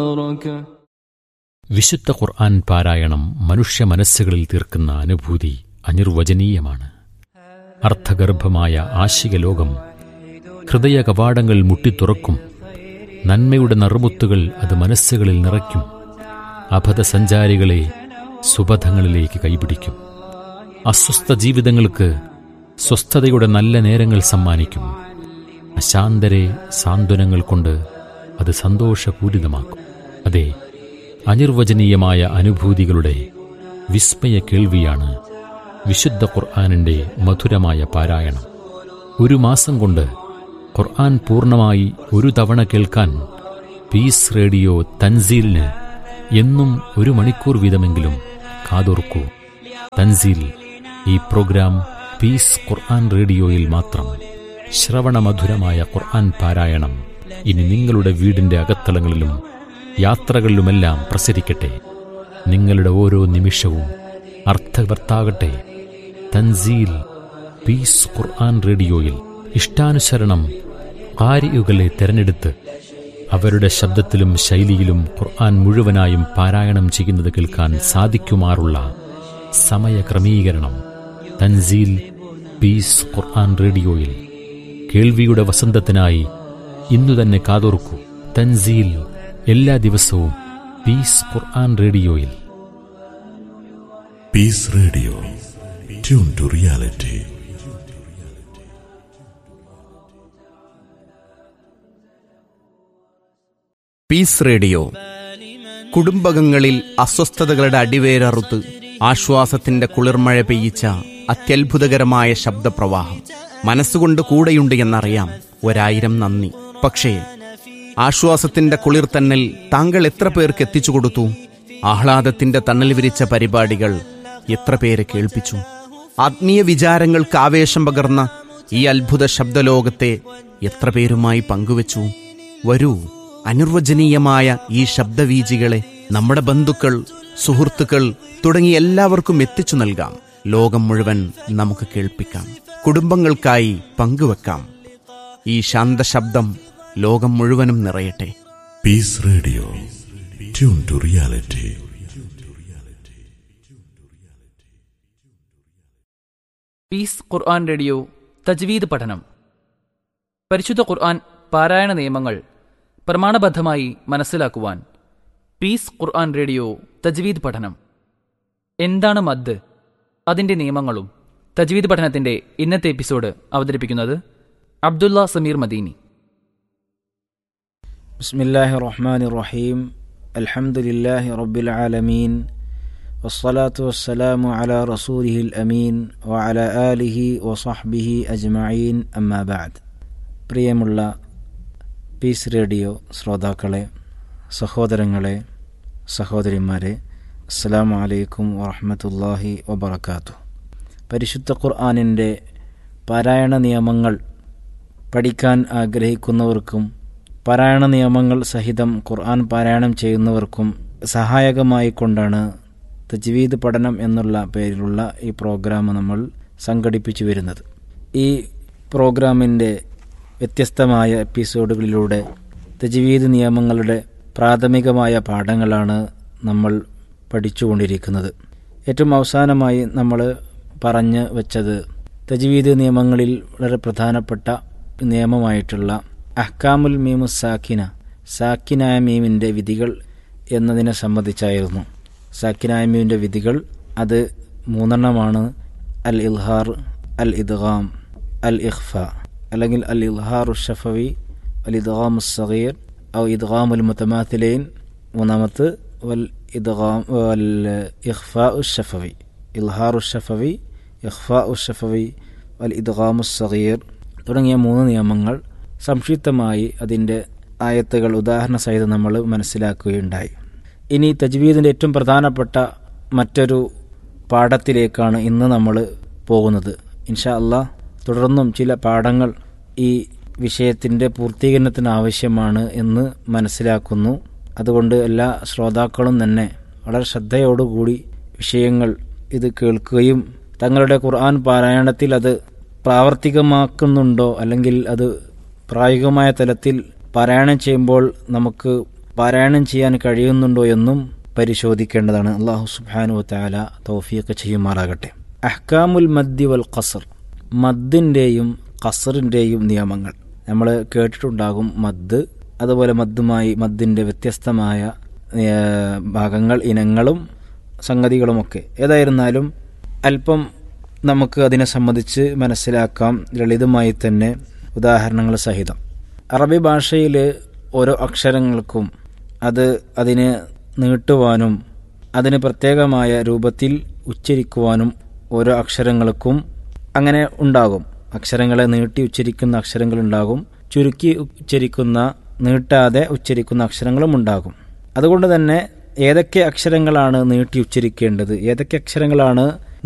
വിശുദ്ധ ഖുർആൻ പാരായണം മനുഷ്യ മനസ്സുകളിൽ തീർക്കുന്ന അനുഭൂതി അനിർവചനീയമാണ് അർത്ഥഗർഭമായ ആശിക ലോകം ഹൃദയ കവാടങ്ങൾ മുട്ടിത്തുറക്കും നന്മയുടെ നറുമുത്തുകൾ അത് മനസ്സുകളിൽ നിറയ്ക്കും അബദ്ധസഞ്ചാരികളെ സുബധങ്ങളിലേക്ക് കൈപിടിക്കും അസ്വസ്ഥ ജീവിതങ്ങൾക്ക് സ്വസ്ഥതയുടെ നല്ല നേരങ്ങൾ സമ്മാനിക്കും അശാന്തരെ സാന്ത്വനങ്ങൾ കൊണ്ട് അത് സന്തോഷപൂരിതമാക്കും അതെ അനിർവചനീയമായ അനുഭൂതികളുടെ വിസ്മയ കേൾവിയാണ് വിശുദ്ധ ഖുർആാനിൻ്റെ മധുരമായ പാരായണം ഒരു മാസം കൊണ്ട് ഖുർആൻ പൂർണ്ണമായി ഒരു തവണ കേൾക്കാൻ പീസ് റേഡിയോ തൻസീലിന് എന്നും ഒരു മണിക്കൂർ വീതമെങ്കിലും കാതോർക്കൂ തൻസീൽ ഈ പ്രോഗ്രാം പീസ് ഖുർആൻ റേഡിയോയിൽ മാത്രം ശ്രവണമധുരമായ ഖുർആൻ പാരായണം ഇനി നിങ്ങളുടെ വീടിന്റെ അകത്തളങ്ങളിലും യാത്രകളിലുമെല്ലാം പ്രസരിക്കട്ടെ നിങ്ങളുടെ ഓരോ നിമിഷവും അർത്ഥവർത്താകട്ടെ തൻസീൽ പീസ് ഖുർആൻ റേഡിയോയിൽ ഇഷ്ടാനുസരണം കാരിയുകളെ തെരഞ്ഞെടുത്ത് അവരുടെ ശബ്ദത്തിലും ശൈലിയിലും ഖുർആൻ മുഴുവനായും പാരായണം ചെയ്യുന്നത് കേൾക്കാൻ സാധിക്കുമാറുള്ള സമയക്രമീകരണം തൻസീൽ പീസ് ഖുർആൻ റേഡിയോയിൽ കേൾവിയുടെ വസന്തത്തിനായി ഇന്നു തന്നെ കാതോർക്കൂ തൻസീൽ എല്ലാ ദിവസവും പീസ് ഖുർആൻ റേഡിയോയിൽ peace radio tune to reality peace radio കുടുംബകങ്ങളിൽ അസ്വസ്ഥതകളുടെ അടിവേരറുത്ത് ആശ്വാസത്തിന്റെ കുളിർമഴ പെയ്യിച്ച അത്യത്ഭുതകരമായ ശബ്ദപ്രവാഹം മനസ്സുകൊണ്ട് കൂടെയുണ്ട് എന്നറിയാം ഒരായിരം നന്ദി പക്ഷേ ആശ്വാസത്തിന്റെ കുളിർ തന്നൽ താങ്കൾ എത്ര പേർക്ക് എത്തിച്ചു കൊടുത്തു ആഹ്ലാദത്തിന്റെ തണൽ വിരിച്ച പരിപാടികൾ എത്ര പേരെ കേൾപ്പിച്ചു ആത്മീയ വിചാരങ്ങൾക്ക് ആവേശം പകർന്ന ഈ അത്ഭുത ശബ്ദലോകത്തെ എത്ര പേരുമായി പങ്കുവച്ചു വരൂ അനിർവചനീയമായ ഈ ശബ്ദവീജികളെ നമ്മുടെ ബന്ധുക്കൾ സുഹൃത്തുക്കൾ തുടങ്ങി എല്ലാവർക്കും എത്തിച്ചു നൽകാം ലോകം മുഴുവൻ നമുക്ക് കേൾപ്പിക്കാം കുടുംബങ്ങൾക്കായി പങ്കുവെക്കാം ഈ ശാന്തശബ്ദം ലോകം മുഴുവനും നിറയട്ടെ peace radio tune to reality peace ഖുർആൻ റേഡിയോ തജ്വീദ് പഠനം പരിശുദ്ധ ഖുർആൻ പാരായണ നിയമങ്ങൾ പ്രമാണബദ്ധമായി മനസ്സിലാക്കുവാൻ പീസ് ഖുർആൻ റേഡിയോ തജ്വീദ് പഠനം എന്താണ് മദ് അതിന്റെ നിയമങ്ങളും തജ്വീദ് പഠനത്തിന്റെ ഇന്നത്തെ എപ്പിസോഡ് അവതരിപ്പിക്കുന്നത് അബ്ദുള്ള സമീർ മദീനി بسم الله الرحمن الرحيم الحمد لله رب العالمين والصلاة والسلام على رسوله الأمين وعلى آله وصحبه أجمعين أما بعد പ്രിയമുള്ള പീസ് റേഡിയോ ശ്രോതാക്കളെ സഹോദരങ്ങളെ സഹോദരിമാരെ അസ്സലാമു അലൈക്കും വറഹ്മത്തുള്ളാഹി വബറകാതുഹു പരിശുദ്ധ ഖുർആനിൻ്റെ പാരായണ നിയമങ്ങൾ പഠിക്കാൻ ആഗ്രഹിക്കുന്നവർക്കും പാരായണ നിയമങ്ങൾ സഹിതം ഖുർആൻ പാരായണം ചെയ്യുന്നവർക്കും സഹായകമായി കൊണ്ടാണ് തജ്വീദ് പഠനം എന്നുള്ള പേരിലുള്ള ഈ പ്രോഗ്രാം നമ്മൾ സംഘടിപ്പിച്ചു വരുന്നത് ഈ പ്രോഗ്രാമിൻ്റെ വ്യത്യസ്തമായ എപ്പിസോഡുകളിലൂടെ തജ്വീദ് നിയമങ്ങളുടെ പ്രാഥമികമായ പാഠങ്ങളാണ് നമ്മൾ പഠിച്ചുകൊണ്ടിരിക്കുന്നത് ഏറ്റവും അവസാനമായി നമ്മൾ പറഞ്ഞു വച്ചത് തജ്വീദ് നിയമങ്ങളിൽ വളരെ പ്രധാനപ്പെട്ട നിയമമായിട്ടുള്ള അഹ്കാമുൽ മീമു സാക്കിന സാക്കിനായ മീമിൻ്റെ വിധികൾ എന്നതിനെ സംബന്ധിച്ചായിരുന്നു സാക്കിനായ മീമിൻ്റെ വിധികൾ അത് മൂന്നെണ്ണമാണ് അൽ ഇൽഹാർ അൽ ഇദ്ഗാം അൽ ഇഖ്ഫ അല്ലെങ്കിൽ അൽ ഇൽഹാറു ഷഫവി അൽ ഇദ്ഗാം സഗീർ ഔ ഇദ്ഗാമുൽ മുത്തമാത്തിലൈൻ മൂന്നാമത്ത് വൽ ഇദ്ഗാം വൽ ഇഖ്ഫാ ഷഫവി ഇൽഹാറു ഷഫവി ഇഖ്ഫാ ഷഫവി വൽ ഇദ്ഗാമു സഗീർ തുടങ്ങിയ മൂന്ന് നിയമങ്ങൾ സംക്ഷിപ്തമായി അതിൻ്റെ ആയത്തുകൾ ഉദാഹരണ സഹിതം നമ്മൾ മനസ്സിലാക്കുകയുണ്ടായി ഇനി തജ്വീദിൻ്റെ ഏറ്റവും പ്രധാനപ്പെട്ട മറ്റൊരു പാഠത്തിലേക്കാണ് ഇന്ന് നമ്മൾ പോകുന്നത് ഇൻഷാ അള്ളാഹ് തുടർന്നും ചില പാഠങ്ങൾ ഈ വിഷയത്തിൻ്റെ പൂർത്തീകരണത്തിന് ആവശ്യമാണ് എന്ന് മനസ്സിലാക്കുന്നു അതുകൊണ്ട് എല്ലാ ശ്രോതാക്കളും തന്നെ വളരെ ശ്രദ്ധയോടുകൂടി വിഷയങ്ങൾ ഇത് കേൾക്കുകയും തങ്ങളുടെ ഖുർആൻ പാരായണത്തിൽ അത് പ്രാവർത്തികമാക്കുന്നുണ്ടോ അല്ലെങ്കിൽ അത് പ്രായോഗികമായ തലത്തിൽ പാരായണം ചെയ്യുമ്പോൾ നമുക്ക് പാരായണം ചെയ്യാൻ കഴിയുന്നുണ്ടോ എന്നും പരിശോധിക്കേണ്ടതാണ് അള്ളാഹു സുബാനു താല തൗഫീഖ് ചെയ്യുമാറാകട്ടെ അഹ്കാമുൽ മദ്ദി വൽ ഖസർ മദ്ദിൻ്റെയും ഖസറിൻ്റെയും നിയമങ്ങൾ നമ്മൾ കേട്ടിട്ടുണ്ടാകും മദ് അതുപോലെ മദ്ദുമായി മദ്ദിൻ്റെ വ്യത്യസ്തമായ ഏഹ്, ഭാഗങ്ങൾ ഇനങ്ങളും സംഗതികളുമൊക്കെ ഏതായിരുന്നാലും അല്പം നമുക്ക് അതിനെ സംബന്ധിച്ച് മനസ്സിലാക്കാം ലളിതമായി തന്നെ ഉദാഹരണങ്ങൾ സഹിതം അറബി ഭാഷയിൽ ഓരോ അക്ഷരങ്ങൾക്കും അത് അതിനെ നീട്ടുവാനും അതിന് പ്രത്യേകമായ രൂപത്തിൽ ഉച്ചരിക്കുവാനും ഓരോ അക്ഷരങ്ങൾക്കും അങ്ങനെ ഉണ്ടാകും അക്ഷരങ്ങളെ നീട്ടി ഉച്ചരിക്കുന്ന അക്ഷരങ്ങളുണ്ടാകും ചുരുക്കി ഉച്ചരിക്കുന്ന നീട്ടാതെ ഉച്ചരിക്കുന്ന അക്ഷരങ്ങളും ഉണ്ടാകും അതുകൊണ്ട് തന്നെ ഏതൊക്കെ അക്ഷരങ്ങളാണ് നീട്ടി ഉച്ചരിക്കേണ്ടത് ഏതൊക്കെ അക്ഷരങ്ങളാണ്